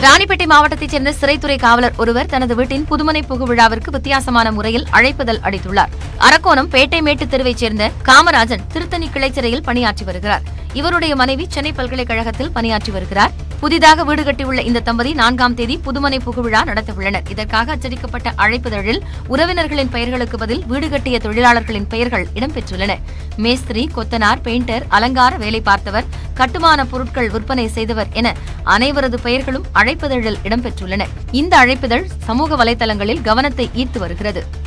ராணிப்பேட்டை மாவட்டத்தைச் சேர்ந்த சிறைத்துறை காவலர் ஒருவர் தனது வீட்டின் புதுமனை புகு விழாவிற்கு வித்தியாசமான முறையில் அழைப்புதல் அளித்துள்ளார் அரக்கோணம் பேட்டை மேட்டு தெருவைச் சேர்ந்த காமராஜன் திருத்தணி கிளை சிறையில் பணியாற்றி வருகிறார் இவருடைய மனைவி சென்னை பல்கலைக்கழகத்தில் பணியாற்றி வருகிறார் புதிதாக வீடு கட்டியுள்ள இந்த தம்பதி நான்காம் தேதி புதுமனை புகுவிழா நடத்தவுள்ளனர் இதற்காக அச்சடிக்கப்பட்ட அழைப்புதழில் உறவினர்களின் பெயர்களுக்கு பதில் வீடு கட்டிய தொழிலாளர்களின் பெயர்கள் இடம்பெற்றுள்ளன மேஸ்திரி கொத்தனார் பெயிண்டர் அலங்கார வேலை பார்த்தவர் கட்டுமான பொருட்கள் விற்பனை செய்தவர் என அனைவரது பெயர்களும் அழைப்புதழில் இடம்பெற்றுள்ளன இந்த அழைப்புதழ் சமூக வலைதளங்களில் கவனத்தை ஈர்த்து வருகிறது